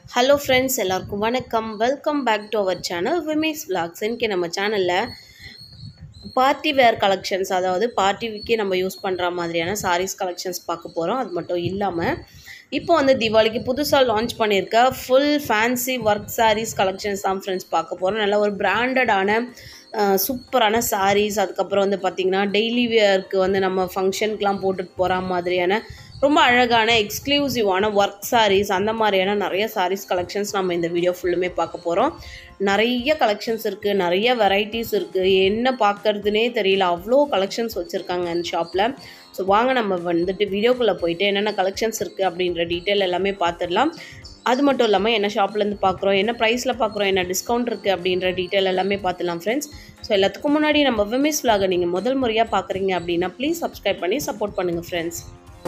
hello friends எல்லாருக்கும் வணக்கம் welcome back to our channel Vimes vlogs இன்னைக்கு நம்ம சேனலில் பார்ட்டி வேர் கலெக்ஷன்ஸ் அதாவது பார்ட்டிக்கு நம்ம யூஸ் பண்ணுற மாதிரியான சாரீஸ் கலெக்ஷன்ஸ் பார்க்க போகிறோம் அது மட்டும் இல்லாமல் இப்போ வந்து தீபாவளிக்கு புதுசாக லான்ச் பண்ணியிருக்க full fancy work sarees collections தான் ஃப்ரெண்ட்ஸ் பார்க்க போகிறோம் நல்ல ஒரு பிராண்டடான சூப்பரான சாரீஸ் அதுக்கப்புறம் வந்து பார்த்திங்கன்னா டெய்லி வேர்க்கு வந்து நம்ம ஃபங்க்ஷனுக்குலாம் போட்டுட்டு போகிற மாதிரியான ரொம்ப அழகான எக்ஸ்க்ளூசிவான ஒர்க் sarees அந்த மாதிரியான நிறைய sarees கலெக்ஷன்ஸ் நம்ம இந்த வீடியோ ஃபுல்லுமே பார்க்க போகிறோம் நிறைய கலெக்ஷன்ஸ் இருக்குது நிறைய வெரைட்டிஸ் இருக்குது என்ன பார்க்கறதுனே தெரியல அவ்வளோ கலெக்ஷன்ஸ் வச்சுருக்காங்க அந்த ஷாப்பில் ஸோ வாங்க நம்ம வந்துட்டு வீடியோக்குள்ளே போயிட்டு என்னென்ன கலெக்ஷன்ஸ் இருக்குது அப்படின்ற டீட்டெயில் எல்லாமே பார்த்துடலாம் அது மட்டும் இல்லாமல் என்ன ஷாப்லேருந்து பார்க்குறோம் என்ன ப்ரைஸில் பார்க்குறோம் என்ன டிஸ்கவுண்ட் இருக்குது அப்படின்ற டீட்டெயில் எல்லாமே பார்த்துலாம் ஃப்ரெண்ட்ஸ் ஸோ எல்லாத்துக்கும் முன்னாடி நம்ம விமிஸ் vlog-அ நீங்கள் முதல் முறையாக பார்க்குறீங்க அப்படின்னா ப்ளீஸ் சப்ஸ்கிரைப் பண்ணி சப்போர்ட் பண்ணுங்கள் ஃப்ரெண்ட்ஸ்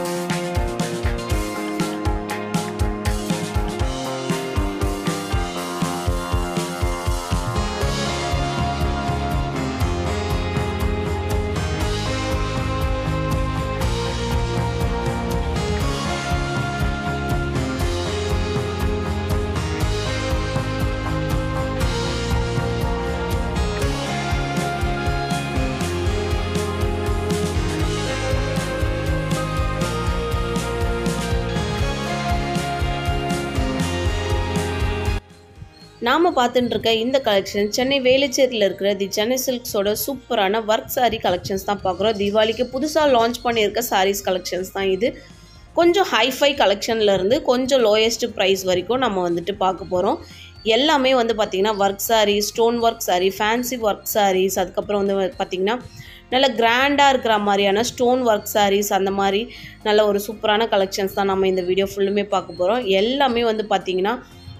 நாம் பார்த்துட்டு இருக்க இந்த கலெக்ஷன் சென்னை வேலைச்சேரியில் இருக்கிற தி சென்னை சில்க்ஸோட சூப்பரான ஒர்க் saree கலெக்ஷன்ஸ் தான் பார்க்குறோம் தீபாவளிக்கு புதுசாக லான்ச் பண்ணியிருக்க sarees கலெக்ஷன்ஸ் தான் இது கொஞ்சம் ஹைஃபை கலெக்ஷன்லேருந்து கொஞ்சம் லோயஸ்ட் ப்ரைஸ் வரைக்கும் நம்ம வந்துட்டு பார்க்க போகிறோம் எல்லாமே வந்து பார்த்திங்கன்னா work saree stone work saree fancy work sarees அதுக்கப்புறம் வந்து பார்த்திங்கன்னா நல்ல கிராண்டாக இருக்கிற மாதிரியான ஸ்டோன் ஒர்க் sarees அந்த மாதிரி நல்ல ஒரு சூப்பரான கலெக்ஷன்ஸ் தான் நம்ம இந்த வீடியோ ஃபுல்லுமே பார்க்க போகிறோம் எல்லாமே வந்து பார்த்திங்கன்னா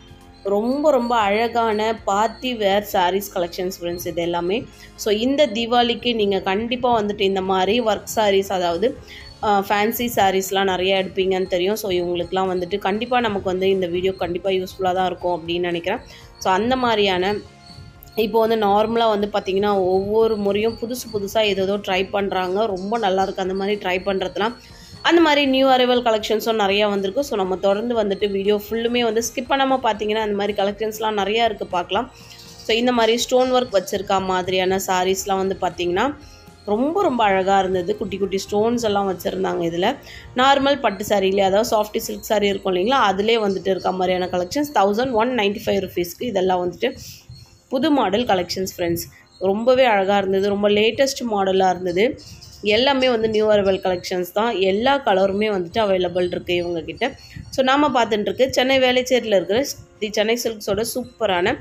ரொம்ப ரொம்ப அழகான party wear sarees collections friends இது எல்லாமே ஸோ இந்த தீபாவளிக்கு நீங்கள் கண்டிப்பாக வந்துட்டு இந்த மாதிரி ஒர்க் sarees அதாவது ஃபேன்சி சாரீஸ்லாம் நிறைய எடுப்பீங்கன்னு தெரியும் ஸோ இவங்களுக்குலாம் வந்துட்டு கண்டிப்பாக நமக்கு வந்து இந்த வீடியோ கண்டிப்பாக யூஸ்ஃபுல்லாக தான் இருக்கும் அப்படின்னு நினைக்கிறேன் ஸோ அந்த மாதிரியான இப்போ வந்து நார்மலாக வந்து பார்த்திங்கன்னா ஒவ்வொரு முறையும் புதுசு புதுசாக ஏதோ ட்ரை பண்ணுறாங்க ரொம்ப நல்லாயிருக்கு அந்த மாதிரி ட்ரை பண்ணுறதுலாம் அந்த மாதிரி நியூ அரைவல் கலெக்ஷன்ஸும் நிறையா வந்திருக்கு ஸோ நம்ம தொடர்ந்து வந்துட்டு வீடியோ ஃபுல்லுமே வந்து ஸ்கிப் பண்ணாமல் பார்த்தீங்கன்னா அந்த மாதிரி கலெக்ஷன்ஸ்லாம் நிறையா இருக்குது பார்க்கலாம் ஸோ இந்த மாதிரி ஸ்டோன் ஒர்க் வச்சுருக்கா மாதிரியான சாரீஸ்லாம் வந்து பார்த்திங்கன்னா ரொம்ப ரொம்ப அழகாக இருந்தது குட்டி குட்டி ஸ்டோன்ஸ் எல்லாம் வச்சுருந்தாங்க இதில் நார்மல் பட்டு சாரிலே அதாவது சாஃப்டி சில்க் சாரி இருக்கும் இல்லைங்களா அதிலே வந்துட்டு இருக்க மாதிரியான collections thousand one ninety five ருபீஸ்க்கு இதெல்லாம் வந்துட்டு புது மாடல் கலெக்ஷன்ஸ் ஃப்ரெண்ட்ஸ் ரொம்பவே அழகாக இருந்தது ரொம்ப லேட்டஸ்ட் மாடலாக இருந்தது எல்லாமே வந்து நியூ அரைவல் கலெக்ஷன்ஸ் தான் எல்லா கலருமே வந்துட்டு அவைலபிள் இருக்குது இவங்கக்கிட்ட ஸோ நாம் பார்த்துட்டு இருக்கு சென்னை வேலைச்சேரியில் இருக்கிற தி சென்னை சில்க்ஸோட சூப்பரான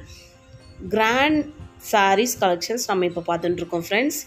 கிராண்ட் சாரீஸ் கலெக்ஷன்ஸ் நம்ம இப்போ பார்த்துட்டு இருக்கோம் ஃப்ரெண்ட்ஸ்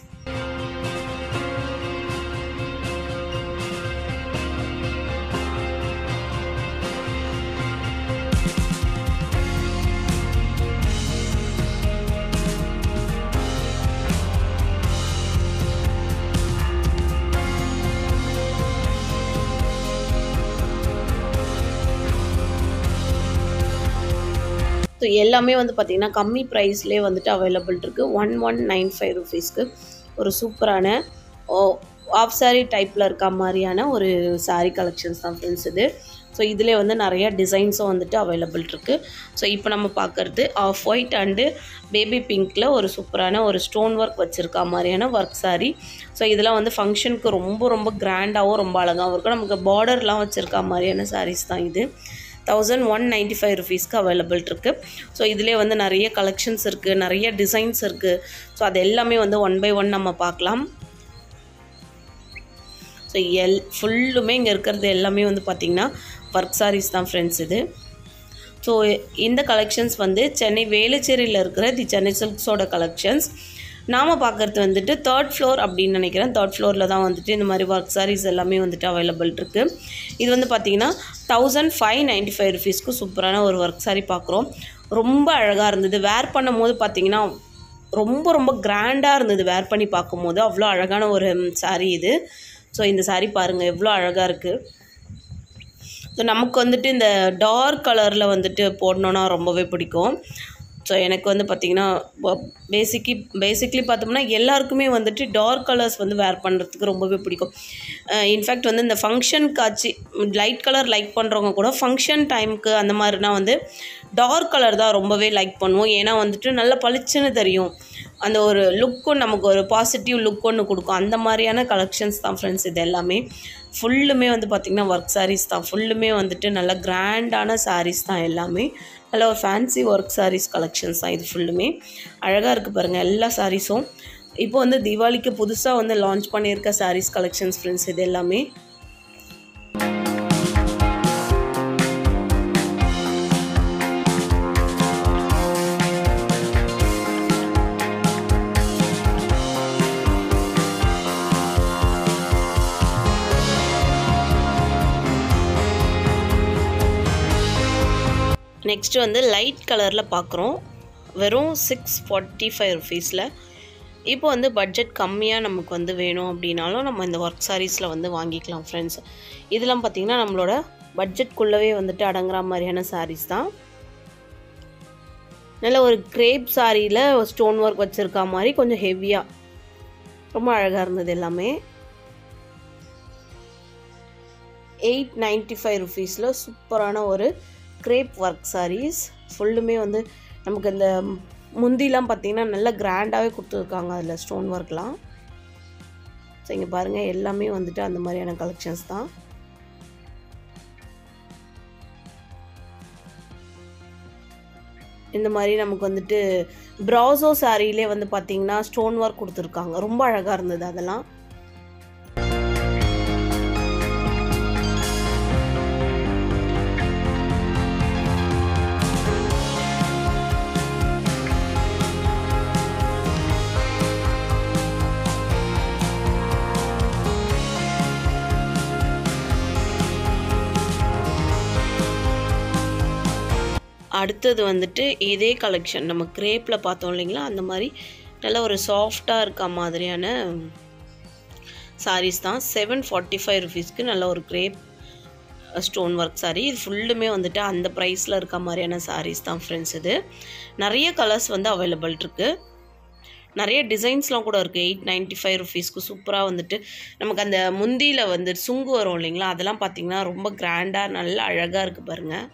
ஸோ எல்லாமே வந்து பார்த்திங்கன்னா கம்மி ப்ரைஸ்லேயே வந்துட்டு அவைலபிள் இருக்குது ஒன் ஒன் நைன் ஃபைவ் ருபீஸ்க்கு ஒரு சூப்பரான ஆஃப் சாரீ டைப்பில் இருக்க மாதிரியான ஒரு சாரீ கலெக்ஷன்ஸ் தான் ஃப்ரெண்ட்ஸ் இது ஸோ இதில் வந்து நிறைய டிசைன்ஸும் வந்துட்டு அவைலபிள் இருக்குது ஸோ இப்போ நம்ம பார்க்குறது ஆஃப் ஒயிட் அண்டு பேபி பிங்க்கில் ஒரு சூப்பரான ஒரு ஸ்டோன் ஒர்க் வச்சுருக்கா மாதிரியான ஒர்க் சாரீ ஸோ இதெல்லாம் வந்து ஃபங்க்ஷனுக்கு ரொம்ப ரொம்ப கிராண்டாகவும் ரொம்ப அழகாகவும் இருக்கும் நமக்கு பார்டர்லாம் வச்சுருக்கா மாதிரியான சாரீஸ் தான் இது thousand one ninety five available அவைலபிள் இருக்குது ஸோ இதிலே வந்து நிறைய கலெக்ஷன்ஸ் இருக்குது நிறைய டிசைன்ஸ் இருக்குது ஸோ அது எல்லாமே வந்து ஒன் பை ஒன் நம்ம பார்க்கலாம் ஸோ எல் ஃபுல்லுமே இங்கே இருக்கிறது எல்லாமே வந்து பார்த்திங்கன்னா ஒர்க் சாரீஸ் தான் ஃப்ரெண்ட்ஸ் இது ஸோ இந்த கலெக்ஷன்ஸ் வந்து சென்னை வேலுச்சேரியில் இருக்கிற தி சென்னை சில்க்ஸோட கலெக்ஷன்ஸ் நாம் பார்க்குறது வந்துட்டு தேர்ட் ஃப்ளோர் அப்படின்னு நினைக்கிறேன் தேர்ட் ஃப்ளோரில் தான் வந்துட்டு இந்த மாதிரி ஒர்க் சாரீஸ் எல்லாமே வந்துட்டு அவைலபிள் இருக்குது இது வந்து பார்த்திங்கன்னா தௌசண்ட் ஃபைவ் நைன்ட்டி ஃபைவ் ருபீஸ்க்கு சூப்பரான ஒரு ஒர்க் சாரீ பார்க்குறோம் ரொம்ப அழகாக இருந்தது வேர் பண்ணும் போது பார்த்திங்கன்னா ரொம்ப ரொம்ப கிராண்டாக இருந்தது வேர் பண்ணி பார்க்கும்போது அவ்வளோ அழகான ஒரு சாரீ இது ஸோ இந்த சாரீ பாருங்கள் எவ்வளோ அழகாக இருக்குது ஸோ நமக்கு வந்துட்டு இந்த டார்க் கலரில் வந்துட்டு போடணுன்னா ரொம்பவே பிடிக்கும் ஸோ எனக்கு வந்து பார்த்திங்கன்னா பேசிக்கி பேசிக்லி பார்த்தோம்னா எல்லாருக்குமே வந்துட்டு டார்க் கலர்ஸ் வந்து வேர் பண்ணுறதுக்கு ரொம்பவே பிடிக்கும் இன்ஃபேக்ட் வந்து இந்த ஃபங்க்ஷன் காட்சி லைட் கலர் லைக் பண்ணுறவங்க கூட ஃபங்க்ஷன் டைமுக்கு அந்த மாதிரினா வந்து டார்க் கலர் தான் ரொம்பவே லைக் பண்ணுவோம் ஏன்னா வந்துட்டு நல்ல பளிச்சுன்னு தெரியும் அந்த ஒரு லுக்கும் நமக்கு ஒரு பாசிட்டிவ் லுக் ஒன்று கொடுக்கும் அந்த மாதிரியான கலெக்ஷன்ஸ் தான் ஃப்ரெண்ட்ஸ் இது எல்லாமே ஃபுல்லுமே வந்து பார்த்திங்கன்னா ஒர்க் சாரீஸ் தான் ஃபுல்லுமே வந்துட்டு நல்ல கிராண்டான சாரீஸ் தான் எல்லாமே நல்ல ஒரு ஃபேன்சி ஒர்க் சாரீஸ் கலெக்ஷன்ஸ் தான் இது ஃபுல்லுமே அழகாக இருக்குது பாருங்கள் எல்லா சாரீஸும் இப்போ வந்து தீபாவளிக்கு புதுசாக வந்து லான்ச் பண்ணியிருக்க சாரீஸ் கலெக்ஷன்ஸ் ஃப்ரெண்ட்ஸ் இது எல்லாமே நெக்ஸ்ட்டு வந்து லைட் கலரில் பார்க்குறோம் வெறும் சிக்ஸ் ஃபார்ட்டி ஃபைவ் ருபீஸில் இப்போ வந்து பட்ஜெட் கம்மியாக நமக்கு வந்து வேணும் அப்படின்னாலும் நம்ம இந்த ஒர்க் சாரீஸில் வந்து வாங்கிக்கலாம் ஃப்ரெண்ட்ஸ் இதெல்லாம் பார்த்திங்கன்னா நம்மளோட பட்ஜெட்குள்ளவே வந்துட்டு அடங்குற மாதிரியான சாரீஸ் தான் நல்ல ஒரு கிரேப் சாரியில் ஸ்டோன் ஒர்க் வச்சுருக்கா மாதிரி கொஞ்சம் ஹெவியாக ரொம்ப அழகாக இருந்தது எல்லாமே எயிட் நைன்ட்டி ஃபைவ் ருபீஸில் சூப்பரான ஒரு கிரேப் ஒர்க் சாரீஸ் ஃபுல்லுமே வந்து நமக்கு இந்த முந்திலாம் பார்த்தீங்கன்னா நல்லா கிராண்டாகவே கொடுத்துருக்காங்க அதில் ஸ்டோன் ஒர்க்லாம் ஸோ இங்கே பாருங்கள் எல்லாமே வந்துட்டு அந்த மாதிரியான கலெக்ஷன்ஸ் தான் இந்த மாதிரி நமக்கு வந்துட்டு ப்ராசோ சாரிலே வந்து பார்த்தீங்கன்னா ஸ்டோன் ஒர்க் கொடுத்துருக்காங்க ரொம்ப அழகாக இருந்தது அதெல்லாம் அடுத்தது வந்துட்டு இதே கலெக்ஷன் நம்ம கிரேப்பில் பார்த்தோம் இல்லைங்களா அந்த மாதிரி நல்ல ஒரு சாஃப்டாக இருக்க மாதிரியான சாரீஸ் தான் செவன் ஃபார்ட்டி ஃபைவ் ருபீஸ்க்கு நல்ல ஒரு கிரேப் ஸ்டோன் ஒர்க் சாரீ இது ஃபுல்லுமே வந்துட்டு அந்த ப்ரைஸில் இருக்க மாதிரியான சாரீஸ் தான் ஃப்ரெண்ட்ஸ் இது நிறைய கலர்ஸ் வந்து அவைலபிள் இருக்குது நிறைய டிசைன்ஸ்லாம் கூட இருக்குது எயிட் நைன்ட்டி ஃபைவ் ருபீஸ்க்கு சூப்பராக வந்துட்டு நமக்கு அந்த முந்தியில் வந்து சுங்கு வரும் இல்லைங்களா அதெல்லாம் பார்த்திங்கன்னா ரொம்ப கிராண்டாக நல்ல அழகாக இருக்குது பாருங்கள்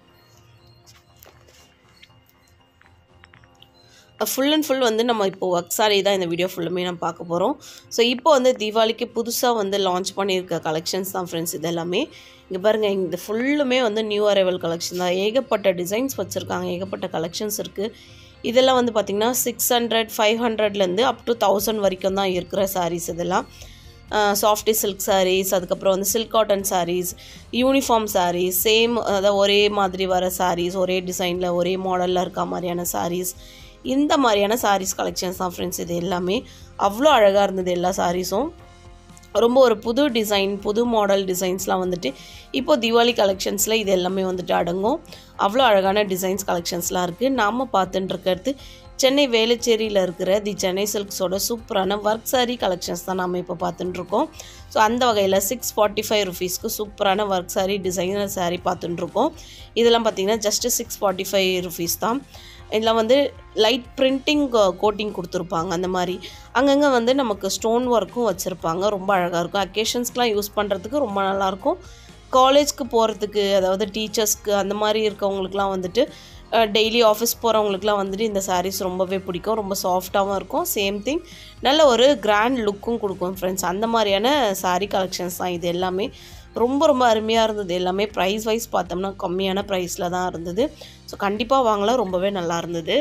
ஃபுல் அண்ட் ஃபுல் வந்து நம்ம இப்போ ஒர்க் சாரி தான் இந்த வீடியோ ஃபுல்லுமே நம்ம பார்க்க போகிறோம் ஸோ இப்போ வந்து தீபாவளிக்கு புதுசாக வந்து லான்ச் பண்ணியிருக்க கலெக்ஷன்ஸ் தான் ஃப்ரெண்ட்ஸ் இது எல்லாமே இங்கே பாருங்கள் இந்த ஃபுல்லுமே வந்து நியூ அரைவல் கலெக்ஷன் தான் ஏகப்பட்ட டிசைன்ஸ் வச்சுருக்காங்க ஏகப்பட்ட கலெக்ஷன்ஸ் இருக்குது இதெல்லாம் வந்து பார்த்திங்கன்னா சிக்ஸ் ஹண்ட்ரட் ஃபைவ் ஹண்ட்ரட்லேருந்து அப் டு தௌசண்ட் வரைக்கும் தான் இருக்கிற சாரீஸ் இதெல்லாம் சாஃப்டி சில்க் சாரீஸ் அதுக்கப்புறம் வந்து silk cotton sarees uniform sarees same அதாவது ஒரே மாதிரி வர சாரீஸ் ஒரே டிசைனில் ஒரே மாடலில் இருக்க மாதிரியான சாரீஸ் இந்த மாதிரியான சாரீஸ் கலெக்ஷன்ஸ் தான் ஃப்ரெண்ட்ஸ் இது எல்லாமே அவ்வளோ அழகாக இருந்தது எல்லா சாரீஸும் ரொம்ப ஒரு புது டிசைன் புது மாடல் டிசைன்ஸ்லாம் வந்துட்டு இப்போது தீபாவளி கலெக்ஷன்ஸில் இது எல்லாமே வந்துட்டு அடங்கும் அவ்வளோ அழகான டிசைன்ஸ் கலெக்ஷன்ஸ்லாம் இருக்குது நாம் பார்த்துட்டு இருக்கிறது சென்னை வேலுச்சேரியில் இருக்கிற தி சென்னை சில்க்ஸோட சூப்பரான ஒர்க் சாரீ கலெக்ஷன்ஸ் தான் நம்ம இப்போ பார்த்துட்டுருக்கோம் ஸோ அந்த வகையில் சிக்ஸ் ஃபார்ட்டி ஃபைவ் ருபீஸ்க்கு சூப்பரான ஒர்க் சாரீ டிசைனர் சாரீ பார்த்துட்டுருக்கோம் இதெல்லாம் பார்த்திங்கன்னா just six forty five rupees தான் இதில் வந்து லைட் பிரிண்டிங் கோட்டிங் கொடுத்துருப்பாங்க அந்த மாதிரி அங்கங்கே வந்து நமக்கு ஸ்டோன் ஒர்க்கும் வச்சுருப்பாங்க ரொம்ப அழகாக இருக்கும் அக்கேஷன்ஸ்க்கெலாம் யூஸ் பண்ணுறதுக்கு ரொம்ப நல்லாயிருக்கும் காலேஜ்க்கு போகிறதுக்கு அதாவது டீச்சர்ஸ்க்கு அந்த மாதிரி இருக்கவங்களுக்குலாம் வந்துட்டு டெய்லி ஆஃபீஸ் போகிறவங்களுக்குலாம் வந்துட்டு இந்த சாரீஸ் ரொம்பவே பிடிக்கும் ரொம்ப சாஃப்டாகவும் இருக்கும் சேம் திங் நல்ல ஒரு கிராண்ட் லுக்கும் கொடுக்கும் ஃப்ரெண்ட்ஸ் அந்த மாதிரியான சாரீ கலெக்ஷன்ஸ் தான் இது எல்லாமே ரொம்ப ரொம்ப அருமையாக இருந்தது எல்லாமே ப்ரைஸ் வைஸ் பார்த்தோம்னா கம்மியான ப்ரைஸில் தான் இருந்தது ஸோ கண்டிப்பாக வாங்கலாம் ரொம்பவே நல்லா இருந்தது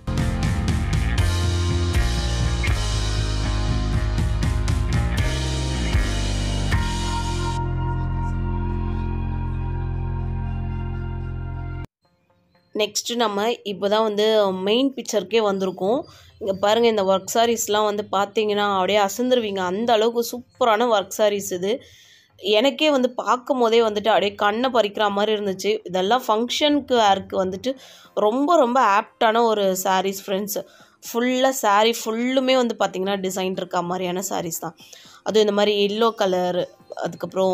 நெக்ஸ்ட்டு நம்ம இப்போ தான் வந்து மெயின் பிக்சருக்கே வந்திருக்கோம் இங்கே பாருங்கள் இந்த ஒர்க் சாரீஸ்லாம் வந்து பார்த்தீங்கன்னா அப்படியே அசந்துருவீங்க அந்த அளவுக்கு சூப்பரான ஒர்க் சாரீஸ் இது எனக்கே வந்து பார்க்கும் போதே வந்துட்டு அப்படியே கண்ணை பறிக்கிற மாதிரி இருந்துச்சு இதெல்லாம் ஃபங்க்ஷனுக்கு வேருக்கு வந்துட்டு ரொம்ப ரொம்ப ஆப்டான ஒரு சாரீஸ் ஃப்ரெண்ட்ஸ் ஃபுல்லாக சாரீ ஃபுல்லுமே வந்து பார்த்திங்கன்னா டிசைன் இருக்க மாதிரியான சாரீஸ் தான் அதுவும் இந்த மாதிரி எல்லோ கலர் அதுக்கப்புறம்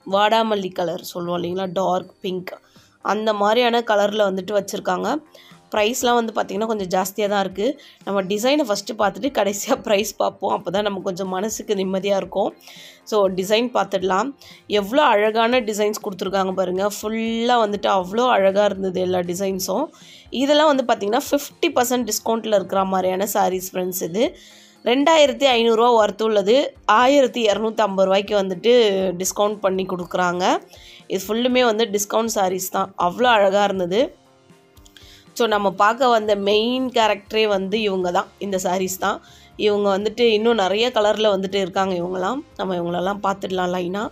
வாடாமல்லி கலர் சொல்லுவோம் இல்லைங்களா டார்க் பிங்க் அந்த மாதிரியான கலரில் வந்துட்டு வச்சுருக்காங்க ப்ரைஸ்லாம் வந்து பார்த்திங்கன்னா கொஞ்சம் ஜாஸ்தியாக தான் இருக்குது நம்ம டிசைனை ஃபஸ்ட்டு பார்த்துட்டு கடைசியாக ப்ரைஸ் பார்ப்போம் அப்போ தான் நமக்கு கொஞ்சம் மனசுக்கு நிம்மதியாக இருக்கும் ஸோ டிசைன் பார்த்துடலாம் எவ்வளோ அழகான டிசைன்ஸ் கொடுத்துருக்காங்க பாருங்கள் ஃபுல்லாக வந்துட்டு அவ்வளோ அழகாக இருந்தது எல்லா டிசைன்ஸும் இதெல்லாம் வந்து பார்த்திங்கன்னா ஃபிஃப்டி பர்சன்ட் டிஸ்கவுண்ட்டில் இருக்கிற மாதிரியான சாரீஸ் ஃப்ரெண்ட்ஸ் இது ரெண்டாயிரத்தி ஐநூறுரூவா ஒர்த்து உள்ளது ஆயிரத்தி இரநூத்தி ஐம்பது ரூபாய்க்கு வந்துட்டு டிஸ்கவுண்ட் பண்ணி கொடுக்குறாங்க இது ஃபுல்லுமே வந்து டிஸ்கவுண்ட் சாரீஸ் தான் அவ்வளோ அழகாக இருந்தது ஸோ நம்ம பார்க்க வந்த மெயின் கேரக்டரே வந்து இவங்க தான் இந்த சாரீஸ் தான் இவங்க வந்துட்டு இன்னும் நிறைய கலரில் வந்துட்டு இருக்காங்க இவங்களாம் நம்ம இவங்களெல்லாம் பார்த்துடலாம் லைனாக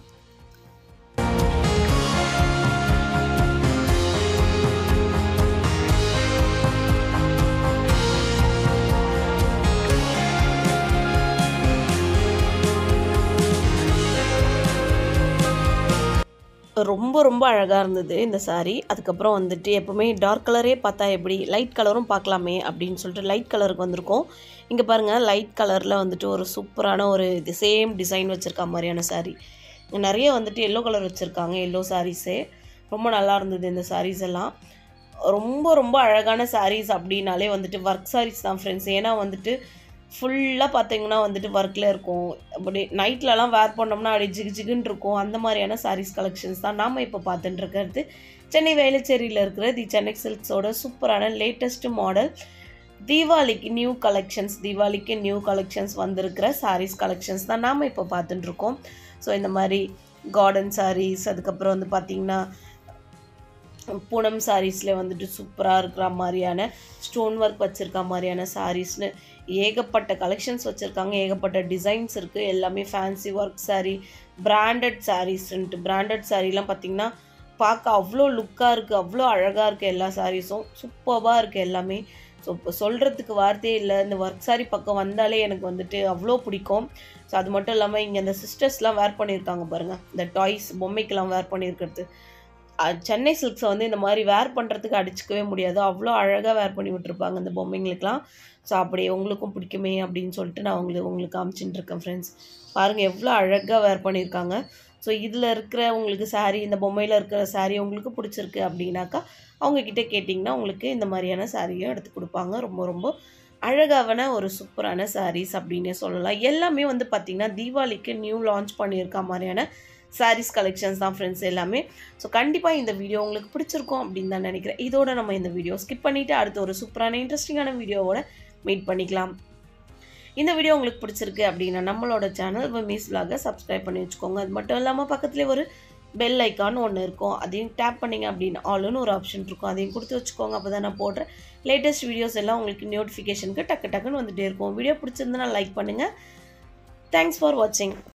ரொம்ப ரொம்ப அழகாக இருந்தது இந்த saree அதுக்கப்புறம் வந்துட்டு எப்போவுமே டார்க் கலரே பார்த்தா எப்படி லைட் கலரும் பார்க்கலாமே அப்படின்னு சொல்லிட்டு லைட் கலருக்கு வந்திருக்கோம் இங்கே பாருங்கள் லைட் கலரில் வந்துட்டு ஒரு சூப்பரான ஒரு இது சேம் டிசைன் வச்சுருக்க மாதிரியான saree இங்கே நிறைய வந்துட்டு எல்லோ கலர் வச்சுருக்காங்க எல்லோ சாரீஸே ரொம்ப நல்லா இருந்தது இந்த sarees எல்லாம் ரொம்ப ரொம்ப அழகான sarees அப்படின்னாலே வந்துட்டு ஒர்க் sarees தான் ஃப்ரெண்ட்ஸ் ஏன்னா வந்துட்டு ஃபுல்லாக பார்த்தீங்கன்னா வந்துட்டு ஒர்க்கில் இருக்கும் அப்படி நைட்லலாம் வேர் பண்ணோம்னா அப்படி ஜிகு ஜிகுன்னு இருக்கும் அந்த மாதிரியான sarees கலெக்ஷன்ஸ் தான் நாம் இப்போ பார்த்துட்டு இருக்கிறது சென்னை வேளச்சேரியில் இருக்கிற தி சென்னை சில்க்ஸோட சூப்பரான லேட்டஸ்ட் மாடல் தீபாவளிக்கு நியூ கலெக்ஷன்ஸ் தீபாவளிக்கு நியூ கலெக்ஷன்ஸ் வந்திருக்கிற sarees கலெக்ஷன்ஸ் தான் நாம் இப்போ பார்த்துட்டு இருக்கோம் ஸோ இந்த மாதிரி கார்டன் sarees அதுக்கப்புறம் வந்து பார்த்திங்கன்னா பூனம் சாரீஸில் வந்துட்டு சூப்பராக இருக்கிற மாதிரியான ஸ்டோன் ஒர்க் வச்சுருக்க மாதிரியான சாரீஸ்னு ஏகப்பட்ட கலெக்ஷன்ஸ் வச்சுருக்காங்க ஏகப்பட்ட டிசைன்ஸ் இருக்குது எல்லாமே ஃபேன்சி ஒர்க் saree பிராண்டட் சாரீஸ்ன்ட்டு பிராண்டட் சாரீலாம் பார்த்திங்கன்னா பார்க்க அவ்வளோ லுக்காக இருக்குது அவ்வளோ அழகாக இருக்குது எல்லா சாரீஸும் சூப்பராக இருக்குது எல்லாமே ஸோ இப்போ சொல்கிறதுக்கு வார்த்தையே இல்லை இந்த ஒர்க் saree பக்கம் வந்தாலே எனக்கு வந்துட்டு அவ்வளோ பிடிக்கும் ஸோ அது மட்டும் இல்லாமல் இங்கே இந்த சிஸ்டர்ஸ்லாம் வேர் பண்ணியிருக்காங்க பாருங்கள் இந்த டாய்ஸ் பொம்மைக்கெல்லாம் வேர் பண்ணியிருக்கிறது அஹ் சென்னை சில்க்ஸை வந்து இந்த மாதிரி வேர் பண்ணுறதுக்கு அடிச்சுக்கவே முடியாது அவ்வளோ அழகாக வேர் பண்ணி விட்டுருப்பாங்க இந்த பொம்மைங்களுக்கெலாம் ஸோ அப்படி உங்களுக்கும் பிடிக்குமே அப்படின்னு சொல்லிட்டு நான் உங்களுக்கு உங்களுக்கு காமிச்சுட்டு இருக்கேன் ஃப்ரெண்ட்ஸ் பாருங்கள் எவ்வளோ அழகாக வேர் பண்ணியிருக்காங்க ஸோ இதில் இருக்கிற உங்களுக்கு saree இந்த பொம்மையில் இருக்கிற saree உங்களுக்கு பிடிச்சிருக்கு அப்படின்னாக்கா அவங்கக்கிட்ட கேட்டிங்கன்னா உங்களுக்கு இந்த மாதிரியான சாரியும் எடுத்து கொடுப்பாங்க ரொம்ப ரொம்ப அழகான ஒரு சூப்பரான sarees அப்படின்னே சொல்லலாம் எல்லாமே வந்து பார்த்திங்கன்னா தீபாவளிக்கு நியூ லான்ச் பண்ணியிருக்க மாதிரியான sarees கலெக்ஷன்ஸ் தான் ஃப்ரெண்ட்ஸ் எல்லாமே ஸோ கண்டிப்பாக இந்த வீடியோ உங்களுக்கு பிடிச்சிருக்கும் அப்படின்னு தான் நினைக்கிறேன் இதோட நம்ம இந்த வீடியோ ஸ்கிப் பண்ணிவிட்டு அடுத்து ஒரு சூப்பரான இன்ட்ரெஸ்டிங்கான வீடியோவோட மீட் பண்ணிக்கலாம் இந்த வீடியோ உங்களுக்கு பிடிச்சிருக்கு அப்படின்னா நம்மளோட சேனல் விமீஸ் vlog-அ சப்ஸ்கிரைப் பண்ணி வச்சுக்கோங்க அது மட்டும் இல்லாமல் பக்கத்துலேயே ஒரு பெல் ஐக்கான் ஒன்று இருக்கும் அதையும் டேப் பண்ணிங்க அப்படின்னு ஆல்னு ஒரு ஆப்ஷன் இருக்கும் அதையும் கொடுத்து வச்சுக்கோங்க அப்போ தான் நான் போடுற லேட்டஸ்ட் வீடியோஸ் எல்லாம் உங்களுக்கு நோட்டிஃபிகேஷனுக்கு டக்கு டக்குன்னு வந்துட்டே இருக்கும் வீடியோ பிடிச்சிருந்தனா லைக் பண்ணுங்கள் தேங்க்ஸ் ஃபார் வாட்சிங்